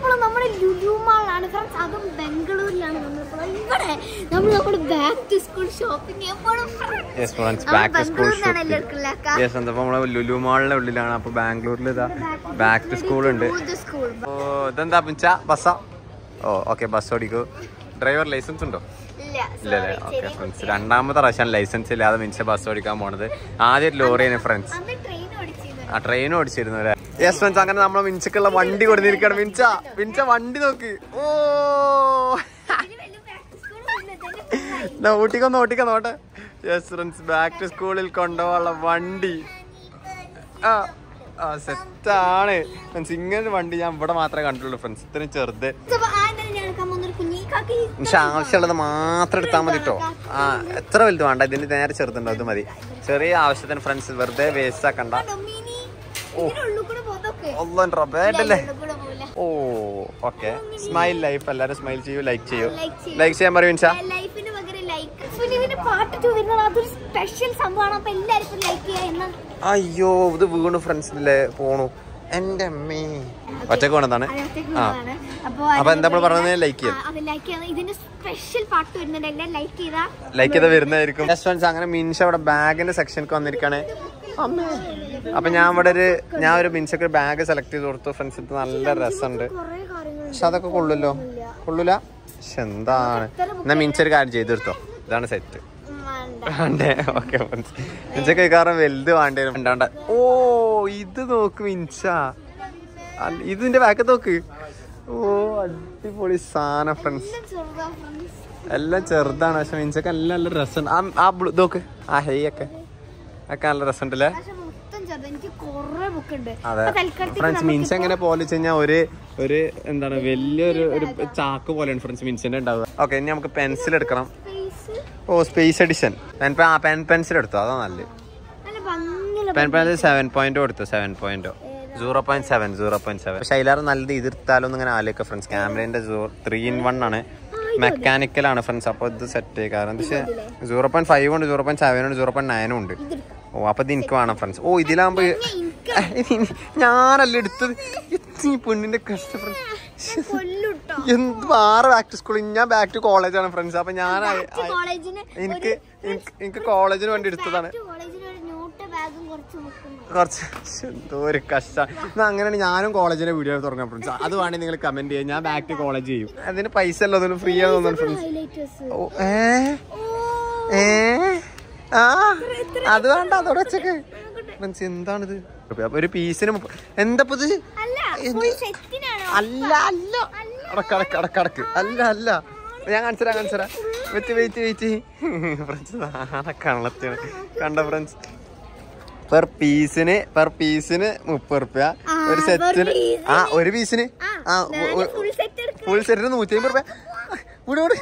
നമ്മൾ നമ്മുടെ ലുലു മാളാണ് ഫ്രണ്ട്സ് അതും ബാംഗ്ലൂരിലാണ് നമ്മളിപ്പോൾ ഇവിടെ നമ്മൾ നമ്മുടെ ബാക്ക് ടു സ്കൂൾ ഷോപ്പിംഗ് എപ്പോഴും യെസ് ഫ്രണ്ട്സ് നമ്മൾ ബാക്ക് ടു സ്കൂൾ ബാംഗ്ലൂരിലാണല്ലോ എടുക്കില്ല യെസ് എന്താ നമ്മളെ ലുലു മാളിന്റെ ഉള്ളിലാണ് അപ്പൊ ബാംഗ്ലൂരിൽ ഇതാ ബാക്ക് ടു സ്കൂൾ ഉണ്ട് സ്കൂൾ ഓ ഇതെന്താ പിഞ്ച ബസ്സാ ഓ ഓക്കെ ബസ് ഓടിക്കൂ ഡ്രൈവർ ലൈസൻസ് ഉണ്ടോ ഇല്ല ഇല്ലല്ലേ ഓക്കെ ഫ്രണ്ട്സ് രണ്ടാമത്തെ പ്രാവശ്യം ലൈസൻസ് ഇല്ലാതെ മിനിച്ച ബസ് ഓടിക്കാൻ പോണത് ആദ്യം ലോറിയാണ് ഫ്രണ്ട്സ് അന്ന് ട്രെയിൻ ഓടിച്ചിരുന്നു ആ ട്രെയിൻ ഓടിച്ചിരുന്നു അല്ലേ യെസ് ഫ്രണ്ട്സ് അങ്ങനെ നമ്മളെ മിഞ്ചക്കുള്ള വണ്ടി കൊടുത്തിരിക്കണം മിഞ്ച മിഞ്ച വണ്ടി നോക്ക് ഓ ഇതിന് വലിയ back to school ഒന്നുമില്ല. ഇതന്നെ full ആയി. ദാ ഊട്ടിക്കൊന്ന് ഓട്ടിക്കാൻ നോട്ടെ യെസ് ഫ്രണ്ട്സ് ബാക്ക് ടു സ്കൂളിൽ കൊണ്ടുപോകാനുള്ള വണ്ടി ആ ആ സെറ്റാണ് ഫ്രണ്ട്സ് ഇങ്ങനെ ഒരു വണ്ടി ഞാൻ ഇവിടെ മാത്രമേ കണ്ടുള്ളൂ ഫ്രണ്ട്സ് ഇത്രയും ചെറുത് ഇതപ്പോ ആദ്യം ഞാൻ എടുക്കാൻ പോകുന്നൊരു കുഞ്ഞി കാക്കി പക്ഷെ ആവശ്യമുള്ളത് മാത്രം എടുത്താൽ മതി കേട്ടോ ആ എത്ര വലുത് വേണ്ട ഇതിന് നേരെ ചെറുതുണ്ടോ ഇത് മതി ചെറിയ ആവശ്യത്തിന് ഫ്രണ്ട്സ് വെറുതെ വേസ്റ്റ് ആക്കണ്ട മിനി ഇതിനുള്ളിൽ കൂടെ പോകുന്നൊക്കെ ഒന്നും റബ്ബേട്ടല്ലേ ഉള്ളിൽ കൂടെ പോകില്ല ഓ ഓക്കെ സ്മൈൽ ലൈഫ് എല്ലാവരും സ്മൈൽ ചെയ്യൂ ലൈക്ക് ചെയ്യൂ Like ചെയ്യൂ. ലൈക്ക് ചെയ്യാൻ പറയൂ മിൻഷ ലൈഫിന് പകരം ലൈക്ക് പിന്നെ ഇതിന്റെ പാട്ട് ടു വരുന്നത് അതൊരു സ്പെഷ്യൽ സംഭവമാണ് അപ്പൊ എല്ലാവർക്കും ലൈക്ക് ചെയ്യാം എന്നാണ് അയ്യോ ഇത് വീണു ഫ്രണ്ട്സിലെ പോണു എന്റെ അമ്മേ ഒറ്റക്ക് വേണതാണ് അതിനകത്തേക്ക് ആ പോവാണ്. അപ്പൊ അപ്പൊ എന്താ നമ്മൾ പറഞ്ഞത് ലൈക്ക് ചെയ്യാം ആ, അപ്പൊ ലൈക്ക് ചെയ്യാം ഇതിന്റെ സ്പെഷ്യൽ പാട്ട് വരുന്നുണ്ട് എല്ലാം ലൈക്ക് ചെയ്താ ലൈക്ക് ചെയ്ത് വരുന്നതായിരിക്കും ഫ്രണ്ട്സ് അങ്ങനെ മിൻഷ അവിടെ ബാഗിന്റെ സെക്ഷനിലേക്ക് വന്നിരിക്കാണ് അമ്മേ അപ്പൊ ഞാൻ ഇവിടെ ഒരു ഞാൻ ഒരു മിൻഷക്ക് ഒരു ബാഗ് സെലക്ട് ചെയ്ത് കൊടുത്തു ഫ്രണ്ട്സ് ഇത് നല്ല രസമുണ്ട് കൊറേ കാര്യങ്ങൾ പക്ഷെ അതൊക്കെ കൊള്ളുമല്ലോ കൊള്ളൂല പക്ഷെ എന്താണ് എന്നാ മിൻച്ച ഒരു കാര്യം ചെയ്തെടുത്തോ ഇതാണ് സെറ്റ് വേണ്ടേ ഓക്കെ മിൻച്ചക്ക് കാരണം വലുത് വേണ്ടി വരും വേണ്ട ഓ ഇത് നോക്ക് മിൻച്ച അല്ല, ഇതിന്റെ ബാക്ക് നോക്ക് ഓ അടിപൊളി സാധനം ഫ്രണ്ട്സ് എല്ലാം ചെറുതാണ് പക്ഷെ മിൻച്ചക്ക് എല്ലാം നല്ല രസമുണ്ട് ആ ആ ബ്ലൂ നോക്ക് ആ ഹെയ് ഒക്കെ ഒക്കെ നല്ല രസമുണ്ടല്ലേ പക്ഷെ മൊത്തം ചെറുത് എനിക്ക് കൊറേ ബുക്ക് ഉണ്ട് അതെ അപ്പൊ തൽക്കാലത്തേക്ക് ഫ്രണ്ട്സ് മിൻസ് എങ്ങനെ പോലെ കഴിഞ്ഞാൽ ഒരു ഒരു എന്താണ് വലിയൊരു ഒരു ചാക്ക് പോലെയാണ് ഫ്രണ്ട്സ് മിൻസിന്റെ ഉണ്ടാവുക ഓക്കെ ഇനി നമുക്ക് പെൻസിൽ എടുക്കണം space ഓ സ്പേസ് എഡിഷൻ പെൻ ആ പെൻ പെൻസിൽ എടുത്തോ അതാ നല്ലത് നല്ല ഭംഗിയുള്ള പെൻ പെൻസിൽ സെവൻ പോയിന്റ് കൊടുത്തു സെവൻ പോയിന്റോ zero point seven zero point seven പക്ഷെ അതിലാറ് നല്ലത് ഇതിർത്താലൊന്നും ഇങ്ങനെ ആലോചിക്കുക ഫ്രണ്ട്സ് ക്യാമറേന്റെ ത്രീ ഇൻ വൺ ആണ് മെക്കാനിക്കൽ ആണ് ഫ്രണ്ട്സ് അപ്പോൾ ഇത് സെറ്റ് കാരണം എന്താ വെച്ചാൽ സീറോ പോയിന്റ് ഫൈവ് ഉണ്ട് സീറോ പോയിന്റ് സെവൻ ഉണ്ട് സീറോ പോയിന്റ് നയനും ഉണ്ട് ഓ അപ്പൊ ഇത് എനിക്ക് വേണം ഫ്രണ്ട്സ് ഓ ഇതിലാകുമ്പോ ഞാനല്ല എടുത്തത് ഇത് ഈ പെണ്ണിന്റെ കഷ്ടപ്പെട കൊല്ലുട്ടോ എന്ത് വേറെ ബാക്ക് ടു സ്കൂൾ ഞാൻ ബാക്ക് ടു കോളേജ് ആണ് ഫ്രണ്ട്സ് അപ്പൊ ഞാൻ ആ- ആ- കോളേജിന് എനിക്ക് എനിക്ക് എനിക്ക് കോളേജിന് വേണ്ടി എടുത്തതാണ് കോളേജിന് ഒരു നോട്ട് ബാഗും കുറച്ച് ബുക്കും കുറച്ച് ശ്ശെ, എന്തോ ഒരു കഷ്ട എന്നാ അങ്ങനെയാണ് ഞാനും കോളേജിന്റെ വീഡിയോ തുടങ്ങാം ഫ്രണ്ട്സ് അത് വേണമെങ്കിൽ നിങ്ങൾ കമന്റ് ചെയ്യാം ഞാൻ ബാക്ക് ടു കോളേജ് ചെയ്യും അതിന് പൈസ അല്ല ഒന്നും ഫ്രീ ആണ് തോന്നുന്നു ഫ്രണ്ട്സ് ഹൈലൈറ്റേഴ്സ് ഓ ഏ ഏ ആ അത് വേണ്ട അതോടെ വെച്ചേക്ക് ഫ്രണ്ട്സ് എന്താണിത് അപ്പൊ ഒരു പീസിന് മുപ്പ- എന്താ ഇപ്പൊ ഇത് അല്ല എന്ത്? full സെറ്റിനാണോ അല്ല അല്ല അടക്ക് അടക്ക് അടക്ക് അടക്ക് അല്ല അല്ല ഞാൻ കാണിച്ചരാ കാണിച്ചരാ വെയിറ്റ് വെയിറ്റ് വെയിറ്റ് ഫ്രണ്ട്സ് നാളെ കള്ളത്തിന് കണ്ട ഫ്രണ്ട്സ് പെർ പീസിന് പെർ പീസിന് മുപ്പത് റുപ്യ ആ, ഒരു per സെറ്റിന് piece ആ ഒരു പീസിന് ആ ഫുൾ സെറ്റ് എടുക്കും ഫുൾ സെറ്റിന് നൂറ്റി അമ്പത് റുപ്യ വിട് വിട്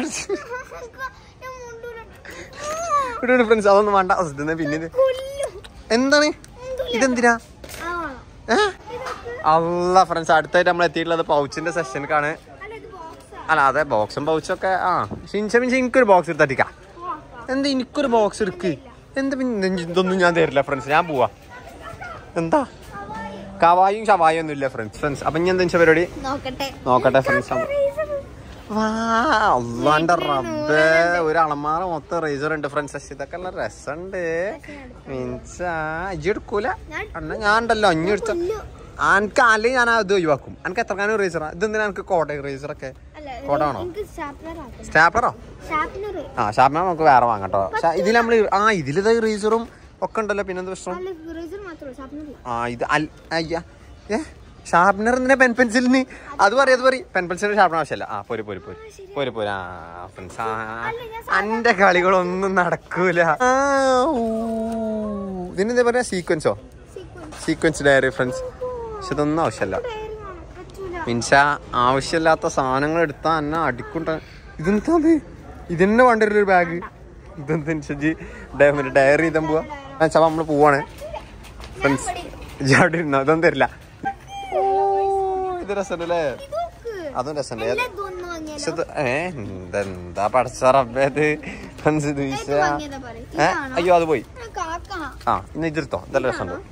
ഞാൻ മുണ്ടൂല. വിട് വിട് ഫ്രണ്ട്സ് അതൊന്നും വേണ്ട അത് ഇതെന്നാ പിന്നെ ഇത്. കൊല്ലും. എന്താണ് ഇതെന്തിനാ ആ. ഏ അല്ല ഫ്രണ്ട്സ് അടുത്തായിട്ട് നമ്മൾ എത്തിയിട്ടുള്ളത് പൗച്ചിന്റെ സെഷനിക്കാണ് അല്ല, ഇത് box ആ. അല്ല അതെ ബോക്സും പൗച്ചൊക്കെ ആ ഷിൻഷ മിൻഷ എനിക്കൊരു ബോക്സ് എടുത്തട്ടിക്ക എന്താ എനിക്കൊരു ബോക്സ് എടുക്ക് എന്താ പിന്നെ ഇഞ്ഞ് ഇതൊന്നും ഞാൻ തരില്ല ഫ്രണ്ട്സ് ഞാൻ പോവാ എന്താ കവായും ഷവായും ഒന്നും ഇല്ല ഫ്രണ്ട്സ് ഫ്രണ്ട്സ് അപ്പൊ ഇനി എന്താ വെച്ചാ പരിപാടി നോക്കട്ടെ നോക്കട്ടെ ഫ്രണ്ട്സ് വാ അള്ളാന്റെ റബ്ബേ ഒരു അളമാറ മൊത്തം റേസർ ഉണ്ട് ഫ്രണ്ട്സ് ഇതൊക്കെ നല്ല രസമുണ്ട് മീൻസ് അജ്ജി എടുക്കൂല അണ്ണ ഞാൻ ഉണ്ടല്ലോ അഞ്ഞു എടുത്ത അനക്ക് അല്ലെങ്കിൽ ഞാൻ അത് ഒഴിവാക്കും എനിക്ക് എത്ര കാനം റേസറാ ഇതെന്തിനാ എനിക്ക് കോട്ട റേസർ ഒക്കെ അല്ല കോട ആണോ എനിക്ക് സ്റ്റാപ്ലർ ആക്കണം സ്റ്റാപ്പറോ സ്റ്റാപ്ലർ ആ ഷാർപ്നർ നമുക്ക് വേറെ വാങ്ങട്ടോ ഇതിൽ നമ്മൾ ആ ഇതിൽ റേസറും ഒക്കെ ഉണ്ടല്ലോ പിന്നെന്ത് പ്രശ്നം അല്ല റേസർ മാത്രമേ സ്റ്റാപ്ലർ ആ ഇത് അൽ അയ്യ ഏ ഷാർപ്നർ എന്തിനാ പെൻ പെൻസിലിന് അത് പറയും അത് പറയും പെൻ പെൻസിലിന് ഷാർപ്നർ ആവശ്യമല്ല ആ പോര് പോര് പോര് പോര് പോര് ആ ഫ്രണ്ട്സ് ആ അന്റെ കളികളൊന്നും നടക്കൂല ആ, ഊ. ഇതിനെന്താ പറയാ സീക്വൻസോ സീക്വൻസ് ഡയറി ഫ്രണ്ട്സ് പക്ഷെ ഇതൊന്നും ആവശ്യമല്ല പറ്റൂല മീൻസ് ആവശ്യമില്ലാത്ത സാധനങ്ങൾ എടുത്താൽ എന്നെ അടിക്കുണ്ട ഇതെന്താ ഇത് ഇതന്നെ വേണ്ട ഒരു ബാഗ് ഇതെന്താ ശരി ഡയറി ഇതാൻ പോവാ ചവ നമ്മള് പോവാണ് ഫ്രണ്ട്സ് അവിടെ ഇരുന്നോ ഇതൊന്നും തരില്ല ഓ ഇത് രസമുണ്ടല്ലേ നോക്ക് അതും രസമുണ്ട് എല്ലാം ഇതൊന്നും വാങ്ങിയാലോ പക്ഷെ ഇത് ഏ ഇതെന്താ പഠിച്ച റബ്ബേ ഇത് ഫ്രണ്ട്സ് ഇത് വീശ. വാങ്ങിയതാ പറയും ഏ അയ്യോ അത് പോയി കാക്ക ആ ഇന്ന് ഇതെടുത്തോ ഇതെല്ലാം രസമുണ്ട്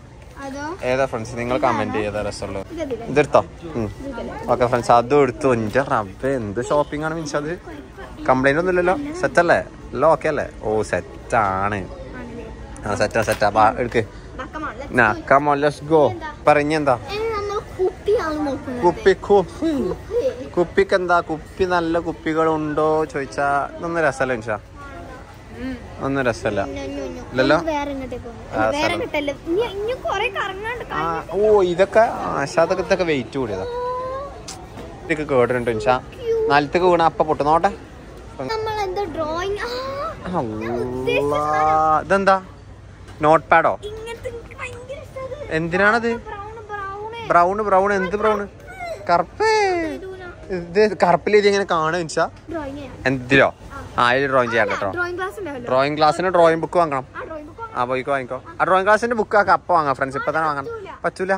അതോ ഏതാ ഫ്രണ്ട്സ് നിങ്ങൾ കമന്റ് ചെയ്താ രസമുള്ളത് ഇതല്ലേ ഇതെടുത്തോ ഓക്കെ ഫ്രണ്ട്സ് അതും എടുത്തു എന്റെ റബ്ബേ എന്ത് ഷോപ്പിംഗ് ആണ് മീൻസ് അത് കംപ്ലൈന്റ് ഒന്നും ഇല്ലല്ലോ സെറ്റ് അല്ലേ എല്ലാം ഓക്കെ അല്ലേ ഓ സെറ്റ് ആണ് ആ സെറ്റാ സെറ്റാ ബാ എടുക്ക് ബക്കമാണ് കമോൺ ലെറ്റ്സ് ഗോ പറഞ്ഞെന്താ ഇനി നമ്മൾ കുപ്പിയാണ് നോക്കുന്നത് കുപ്പി കുപ്പി കുപ്പിക്ക് എന്താ കുപ്പി നല്ല കുപ്പികളുണ്ടോ ചോദിച്ചാ ഒന്നും രസമല്ല മനുഷ്യ ഒന്നും രസമല്ല ഇല്ലല്ലോ? വേറെ എങ്ങോട്ടേക്ക് ആ, വേറെ സ്ഥലം. കിട്ടല്ലേ ഇനി ഇനി കൊറേ കറങ്ങാണ്ട് ആ ഓ ഇതൊക്കെ ആശാദൊക്കെ ഇതൊക്കെ വെയിറ്റ് കൂടിയതാ ഇതൊക്കെ കേട്ടിട്ടുണ്ട് മനുഷ്യ നിലത്തേക്ക് വീണ അപ്പ പൊട്ടു നോട്ടെ നമ്മൾ എന്താ ഡ്രോയിങ് അല്ലാ. ഇതെന്താ നോട്ട് പാഡോ ഇങ്ങനത്തെ എനിക്ക് ഭയങ്കര ഇഷ്ടമാണ് എന്തിനാണത് ബ്രൗൺ ബ്രൗൺ ബ്രൗൺ ബ്രൗൺ എന്ത് ബ്രൗൺ കറുപ്പ് ഇത് കറുപ്പിൽ ഇത് ഇങ്ങനെ കാണുക വെച്ചാ ഡ്രോയിങ് എന്തിലോ ആ അതിൽ ഡ്രോയിങ് ചെയ്യാൻ കേട്ടോ ഡ്രോയിങ് ക്ലാസ് ഉണ്ടാവല്ലോ ഡ്രോയിങ് ക്ലാസ്സിന് ഡ്രോയിങ് ബുക്ക് വാങ്ങണം ആ ഡ്രോയിങ് ബുക്ക് ആ പോയിക്കോ വാങ്ങിക്കോ ആ ഡ്രോയിങ് ക്ലാസ്സിന്റെ ബുക്ക് ആക്കാം അപ്പൊ വാങ്ങാം ഫ്രണ്ട്സ് ഇപ്പൊ തന്നെ വാങ്ങണം പറ്റൂല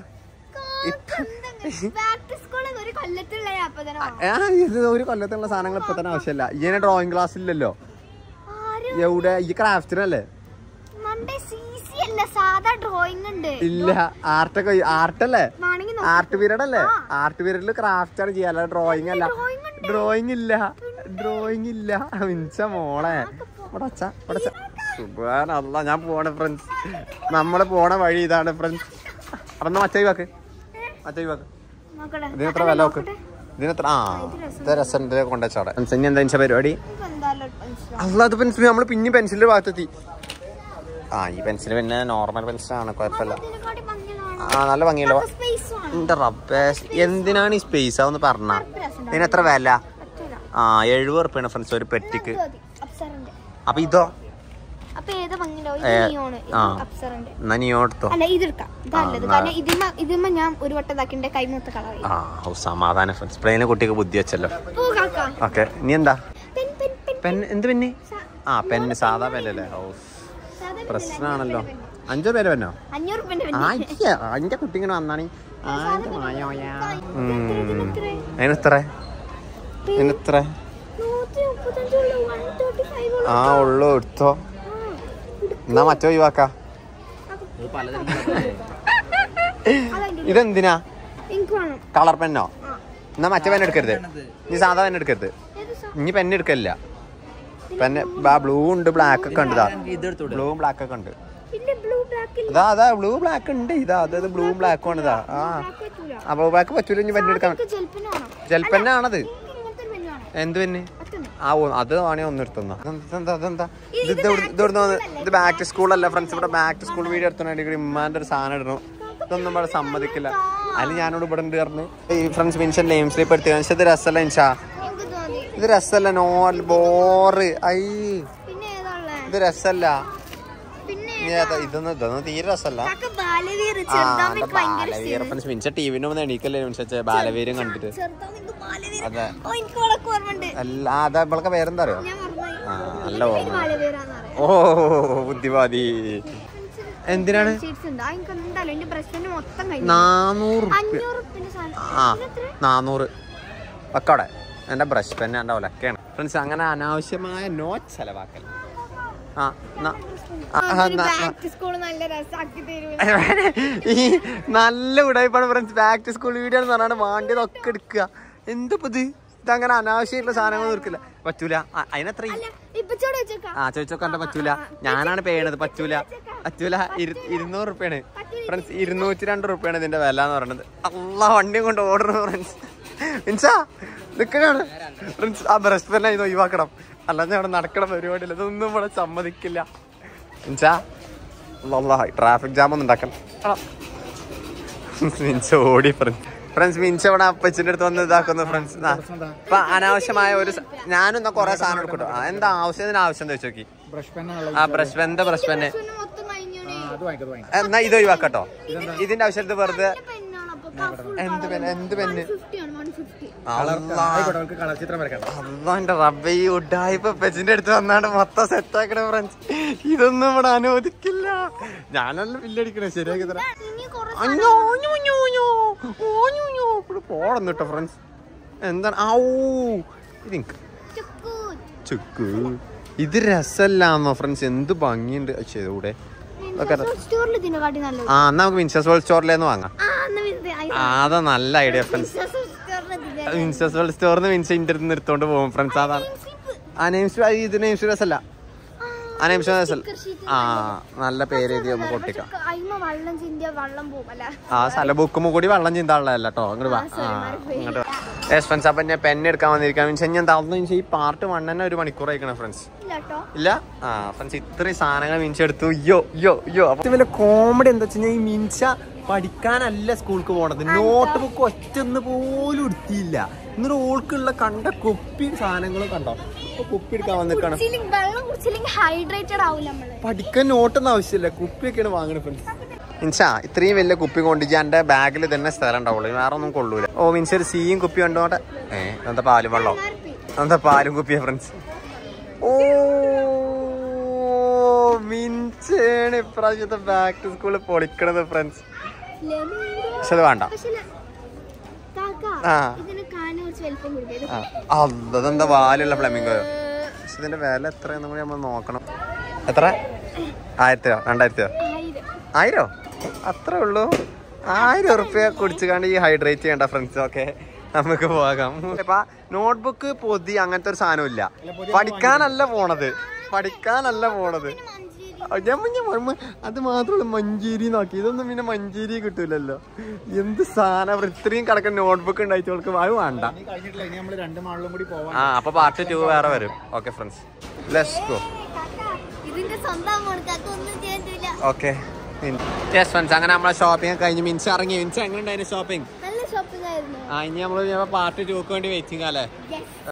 ബാക്ക് ടു സ്കൂളിൽ ഒരു കൊല്ലത്തുള്ള അപ്പൊ തന്നെ വാങ്ങും. ആ ഇത് ഒരു കൊല്ലത്തുള്ള സാധനങ്ങൾ ഇപ്പൊ തന്നെ ആവശ്യമില്ല ഇങ്ങനെ ഡ്രോയിങ് ക്ലാസ് ഇല്ലല്ലോ ആര് എവിടെ ഈ ക്രാഫ്റ്റിനല്ലേ മണ്ടേ സി സി അല്ല സാധാ ഡ്രോയിങ് ഉണ്ട് ഇല്ല ആർട്ടൊക്കെ ആർട്ടല്ലേ വേണമെങ്കിൽ ആർട്ട് പീരീഡ് അല്ലേ ആർട്ട് പീരീഡിൽ ക്രാഫ്റ്റ് ആണ് ചെയ്യാ ഡ്രോയിങ് അല്ല drawing ഉണ്ട്. ഡ്രോയിങ് ഇല്ല ഡ്രോയിങ് ഇല്ല മിഞ്ച മോളെ ഇവിടെ അച്ഛ ഇവിടെ സുബാനല്ല ഞാൻ പോണ ഫ്രണ്ട്സ് നമ്മള് പോണ വഴി ഇതാണ് ഫ്രണ്ട്സ് അപ്പൊ മച്ചായി വാക്ക് മച്ചായി വാക്ക് നോക്കട്ടെ ഇതിനെത്ര വില നോക്ക് ഇതിനെത്ര ആ ഇത് രസം കൊണ്ടുവച്ചാടെ ഇനി എന്താ വെച്ചാ പരിപാടി ഇപ്പൊ എന്തായാലും മനസ്സിലാവും. അല്ല അത് പെൻസിൽ നമ്മൾ പിന്നെ പെൻസിലിന്റെ ഭാഗത്തെത്തി ആ ഈ പെൻസിൽ പിന്നെ നോർമൽ പെൻസിലാണ് കുഴപ്പമില്ല ഇതിനെക്കാട്ടി ഭംഗിയുള്ളതാണ്. ആ നല്ല ഭംഗിയല്ലോ അപ്പൊ space വേണം. എന്റെ റബ്ബേ എന്തിനാണ് ഈ സ്പേസ് അതൊന്ന് പറഞ്ഞ ഇതിന് എത്ര വില പറ്റൂല. ആ എഴുപത് ഉറുപ്പിയാണ് ഫ്രണ്ട്സ് ഒരു പെട്ടിക്ക് ഇത് മതി, അപ്സരന്റെ. അപ്പൊ ഇതോ അപ്പൊ ഏതാ ഭംഗിയുണ്ടാവും ഏ, ഇത് നിയോണ് ഇത് ആ. അപ്സരന്റെ എന്നാ നീ എടുത്തോ അല്ല ഇതെടുക്കാം ഇതല്ലത് എന്നാ- കാരണം ഇതിമ്മ ഇതിമ്മ ഞാൻ ഒരു വട്ടം ഇതാക്കിന്റെ കൈമൂത്ത കളറായി ആ ഓ സമാധാനം ഫ്രണ്ട്സ് പ്ലെയിന് കുട്ടിക്ക് ബുദ്ധി വെച്ചല്ലോ പോ കാക്ക ഓക്കെ നീ എന്താ പെൻ പെൻ പെൻ പെൻ എന്ത് പെന്ന് സ- ആ പെന്ന് സാധാ പെന്നല്ലേ ഓ സാധാ പെൻ പ്രശ്നമാണല്ലോ അഞ്ചോ പേര് പെന്നോ അഞ്ഞൂറ് പെന്റെ പെൻ ആ ഇയ്യ, അന്റെ കുട്ടി ഇങ്ങനെ വന്നാണി ആന്റെ മായോയാ അതിനെത്ര അതിനെത്ര നൂറ്റി മുപ്പത്തഞ്ചുള്ളൂ വൺ തേർട്ടി ഫൈവ് ആ ഉള്ളു എടുത്തോ എന്നാ മറ്റോ ഒഴിവാക്ക ഇതെന്തിനാ എനിക്ക് വേണം കളർ പെന്നോ ആ. എന്നാ മറ്റേ പെൻ എടുക്കരുത് നീ സാധാ പെൻ എടുക്കരുത് ഏത് സ- ഇനി പെൻ എടുക്കലില്ല പെന്ന് ബ്ലൂ ഉണ്ട് ബ്ലാക്ക് ഒക്കെ ഉണ്ട് ഇതാ ബ്ലൂ ബ്ലാക്ക് ഒക്കെ ഉണ്ട് പിന്നെ ബ്ലൂ ബ്ലാക്ക് ഇതാ അതാ ബ്ലൂ ബ്ലാക്ക് ഉണ്ട് ഇതാ അതായത് ബ്ലൂ ബ്ലാക്കും ആണ് ഇതാ ആ ബ്ലാക്ക് പറ്റൂല അപ്പൊ ബ്ലാക്ക് പറ്റൂല ഇനി പെൻ എടുക്കാൻ എനിക്ക് ജെൽപ്പിന് വേണം ജൽപ്പെന്നാണത് എനിക്ക് ഇങ്ങനത്തെ ഒരു പെൻ വേണം എന്ത് പെന്ന് പറ്റുന്നു ആ ഓ അത് വേണേ ഒന്ന് എടുത്തുന്ന ഇതെന്താ ഇതെന്താ ഇത് ഇത് ഇവിടുന്ന് ഇവിടുന്ന് വന്ന് ഇത് ബാക്ക് ടു സ്കൂൾ അല്ല ഫ്രണ്ട്സ് ഇവിടെ ബാക്ക് ടു സ്കൂൾ വീഡിയോ എടുത്തോണ്ടെങ്കിൽ ഇമ്മാന്റെ ഒരു സാധനം ഇടണു ഇതൊന്നും ഇവിടെ സമ്മതിക്കില്ല അതിന് ഞാനോട് ഇവിടെ ഉണ്ട് പറഞ്ഞു ഈ ഫ്രണ്ട്സ് മെൻഷൻ നെയിം സ്ലിപ്പ് എടുത്ത് പക്ഷെ ഇത് രസമല്ല ഇൻഷാ എനിക്ക് തോന്നി ഇത് രസമല്ല നോൽ ബോറ് ഐ പിന്നെ ഏതാ ഉള്ളെ? ഇത് രസമല്ല പിന്നെ ഇനി ഏതാ ഇതൊന്നും ഇതൊന്നും തീരെ രസമല്ല കാക്ക ബാലവീർ ആ ചെറുതാമ എന്താ ഭയങ്കര ബാലവീര ഫ്രണ്ട്സ് മിൻസ ടി വിന്റെ മുന്നേ എണീക്കല്ലേ മിൻസ ബാലവീരം കണ്ടിട്ട് ചെറുതാമ ബാലവീർ അതെ ഓ എനിക്ക് വളക്ക് ഓർമ്മയുണ്ട് അല്ല അതാ ഇവൾക്ക് പേരെന്താ അറിയോ ഞാൻ മറന്നുപോയി ആ നല്ല ഓർമ്മ ബാലവീരാന്ന് പറയാം ഓ ബുദ്ധിവാദി എന്തിനാണ് ഷീറ്റ്സ് ഉണ്ട് ആ എനിക്ക് എന്തായാലും എന്റെ ബ്രഷിന് മൊത്തം കഴിഞ്ഞു നാനൂറ് റുപ്യ അഞ്ഞൂറ് ഉറുപ്പിന്റെ സാധനം ആ നാനൂറ് വെക്കവിടെ എന്റെ ബ്രഷ് പെന്നെ എന്റെ ഒലക്കാണ് ഫ്രണ്ട്സ് അങ്ങനെ അനാവശ്യമായ നോ ചെലവാക്കൽ ആ ന- ആ, ആ, ന- ബാക്ക് സ്കൂൾ നല്ല രസാക്കി തരൂ ഈ നല്ല ഉടായ്പാണ് friends back to school video എന്ന് പറഞ്ഞാൽ വാണ്ടിയതൊക്കെ എടുക്കുക എന്തിപ്പോ ഇത് ഇതങ്ങനെ അനാവശ്യമായിട്ടുള്ള സാധനങ്ങൾ തീർക്കില്ല പറ്റൂല ആ, അതിനെത്ര ഈ- ഇപ്പൊ ചോട് വെച്ചേക്കാം ആ ചോദിച്ചോക്കെ എന്താ പറ്റൂല ഞാനാണ് പേണത് പറ്റൂല പറ്റൂല ഇരു- ഇരുന്നൂറ് റുപ്യാണ് ഫ്രണ്ട്സ് ഇരുന്നൂറ്റി രണ്ട് റുപ്യാണ് ഇതിന്റെ വില എന്ന് പറയുന്നത് അല്ല വണ്ടിയും കൊണ്ട് ഓടുന്നു ഫ്രണ്ട്സ് മിൻസാ നിൽക്കണാണ് ഫ്രണ്ട്സ് ആ ബ്രഷ് പെന്നെ ഇത് ഒഴിവാക്കണം അല്ലാതെ അവിടെ നടക്കണ പരിപാടിയില്ല ഇതൊന്നും ഇവിടെ സമ്മതിക്കില്ല മിൻസാ ട്രാഫിക് ജാം ഒന്നും ഉണ്ടാക്കണം മിൻസ് ഓടി ഫ്രണ്ട്സ് ഫ്രണ്ട്സ് മിൻസ് ഇവിടെ അപ്പച്ചിന്റെ അടുത്ത് വന്ന് ഇതാക്കുന്നു ഫ്രണ്ട്സ് അപ്പൊ അനാവശ്യമായ ഒരു സ- ഞാനും എന്നാ കൊറേ സാധനം എടുക്കട്ടോ ആ, എന്താ ആവശ്യത്തിന് ആവശ്യം എന്താ ചോദിക്കി ബ്രഷ് പെണ്ണുള്ള ആ ബ്രഷ് പെൻ എന്താ ബ്രഷ് പെന്നെ ബ്രഷിന് മൊത്തം കഴിഞ്ഞു അത് വാങ്ങിക്കോ അത് വാങ്ങിക്കോ എന്നാ ഇത് ഒഴിവാക്കട്ടോ ഇതിന്റെ ആവശ്യം ഇത് വെറുതെ പെണ്ണാണ് അപ്പൊ എന്ത് പെൻ എന്ത് പെന്ന് ഫിഫ്റ്റി ആണ് വൺ ഫിഫ്റ്റി ആയിക്കോട്ടെ അവൾക്ക് കളർ ചിത്രം വരക്കണം അള്ളാന്റെ റബ്ബ ഈ ഉഡായിപ്പ പെച്ചിന്റെ അടുത്ത് വന്നാണ്ട് മൊത്തം സെറ്റ് ആക്കണ ഫ്രണ്ട്സ് ഇതൊന്നും ഇവിടെ അനുവദിക്കില്ല ഞാനല്ല ബില്ലടിക്കണേ ശരിയാക്കി തരാം ഇനി കുറെ അഞ്ഞോ, അഞ്ഞോ, അഞ്ഞോ, അഞ്ഞോ. ഓഞ്ഞോ, അഞ്ഞോ. ഇവിടെ പോണം കേട്ടോ ഫ്രണ്ട്സ് എന്താണ് ഔ ഇതിങ്ക് ചുക്കു ചുക്ക് ഇത് രസല്ലാന്നോ ഫ്രണ്ട്സ് എന്ത് ഭംഗിയുണ്ട് ചെയ്തൂടെ സ്റ്റോറിൽ ഇതിനെക്കാട്ടി നല്ലത് ആ എന്നാ നമുക്ക് വിൻസസ് വേൾഡ് സ്റ്റോറിലേന്ന് വാങ്ങാം ആ എന്നാ ഇത് ഐ- ആ, അതാ നല്ല ഐഡിയ ഫ്രണ്ട്സ് സ്റ്റോറിൽ ഇതിലെ വിൻസസ് വേൾഡ് സ്റ്റോറിന്ന് വിൻസ് ഇന്റെ അടുത്ത് നിർത്തോണ്ട് പോകും ഫ്രണ്ട്സ് അതാണ് ആ നെയിംസ് ഇത് നെയിംസ് രസമല്ല ആ നെയിംസ് രസം ആ നല്ല പേര് എഴുതി നമുക്ക് ഒട്ടിക്കാം പക്ഷെ അയിമ വെള്ളം ചിന്തിയ വെള്ളം പോകും അല്ല ആ സ്ഥല ബുക്കുമ്പോ കൂടി വെള്ളം ചിന്താളല്ല കേട്ടോ ഇങ്ങോട്ട് വാ ആ ഇങ്ങോട്ട് യെസ് ഫ്രണ്ട്സ് അപ്പൊ ഞാൻ പെൻ എടുക്കാൻ വന്നിരിക്കാൻ മീൻസ് ഞാൻ തന്നു മീൻസ് ഈ പാർട്ട് വൺ തന്നെ ഒരു മണിക്കൂർ ആയിക്കണം ഫ്രണ്ട്സ് ഇല്ല കേട്ടോ ഇല്ല ആ ഫ്രണ്ട്സ് ഇത്രയും സാധനങ്ങൾ മിൻസ് എടുത്തു യോ യോ യോ അപ്പൊ വലിയ കോമഡി എന്താ വെച്ചാൽ ഈ മിൻസ പഠിക്കാനല്ല സ്കൂൾക്ക് പോണത് നോട്ട് ബുക്ക് ഒറ്റൊന്ന് പോലും എടുത്തിയില്ല എന്നിട്ട് ഓൾക്കുള്ള കണ്ട കുപ്പി സാധനങ്ങളും കണ്ടോ അപ്പൊ കുപ്പി എടുക്കാൻ വന്നിക്കാണ് കുടിച്ചില്ലെങ്കിൽ വെള്ളം കുടിച്ചില്ലെങ്കിൽ ഹൈഡ്രേറ്റഡ് ആവില്ല നമ്മള് പഠിക്കാൻ നോട്ടൊന്നും ആവശ്യമില്ല കുപ്പിയൊക്കെയാണ് വാങ്ങണത് ഫ്രണ്ട്സ് മിൻസാ ഇത്രയും വലിയ കുപ്പി കൊണ്ടിച്ച് എന്റെ ബാഗിൽ തന്നെ സ്ഥലം ഉണ്ടാവുള്ളൂ വേറെ ഒന്നും കൊള്ളൂല ഓ മിൻസ് ഒരു സീയും കുപ്പി കണ്ടോട്ടെ ഏ എന്താ പാലും വെള്ളം എന്താ പാലും കുപ്പിയാ ഫ്രണ്ട്സ് ഓ മിൻസാണ് ഇപ്രാവശ്യത്തെ ബാക്ക് ടു സ്കൂളിൽ പൊളിക്കണത് ഫ്രണ്ട്സ് പക്ഷെ അത് വേണ്ട പക്ഷെ കാക്ക ആ. ഇതിന് കാണാൻ കുറച്ച് വലിപ്പം കൂടിയത് ആ അതെന്താ വാലുള്ള ഫ്ലമിംഗോയോ പക്ഷെ ഇതിന്റെ വില എത്രയാന്ന് കൂടി നമ്മൾ നോക്കണം എത്ര ആയിരത്തിയോ രണ്ടായിരത്തിയോ ആയിരം ആയിരോ അത്രേ ഉള്ളൂ ആയിരം ഉറുപ്പ്യ കുടിച്ചു കണ്ട് ഈ ഹൈഡ്രേറ്റ് ചെയ്യണ്ട ഫ്രണ്ട്സ് ഓക്കെ നമുക്ക് പോകാം ഇപ്പൊ നോട്ട്ബുക്ക് പൊതി അങ്ങനത്തെ ഒരു സാധനം ഇല്ല പഠിക്കാനല്ല പോണത് പഠിക്കാനല്ല പോണത് ഞാൻ പിന്നെ മ- അത് മാത്രമല്ല മഞ്ചേരി നോക്കി ഇതൊന്നും പിന്നെ മഞ്ചേരി കിട്ടൂലല്ലോ എന്ത് സാധനം ഇത്രയും കിടക്കുന്ന നോട്ട്ബുക്ക് ഉണ്ടായിട്ടവൾക്ക് അത് വേണ്ട ഇനി കഴിഞ്ഞിട്ടില്ല ഇനി നമ്മള് രണ്ട് മാളിലും കൂടി പോവാൻ ആ അപ്പൊ പാർട്ട് ടു വേറെ വരും ഓക്കെ ഫ്രണ്ട്സ് ലെറ്റ്സ് ഗോ ഇതിന്റെ സ്വന്തം കാക്ക ഒന്നും ചെയ്യാൻ പറ്റില്ല ഓക്കെ യെസ് ഫ്രണ്ട്സ് അങ്ങനെ നമ്മളെ ഷോപ്പിംഗ് കഴിഞ്ഞ് മിൻസ് ഇറങ്ങി മിൻസ് എങ്ങനെ ഉണ്ടായിരുന്നു ഷോപ്പിംഗ് നല്ല ഷോപ്പിംഗ് ആയിരുന്നു ആ ഇനി നമ്മൾ പാർട്ട് ടൂക്ക് വേണ്ടി വെയിറ്റിംഗ് അല്ലേ Yes.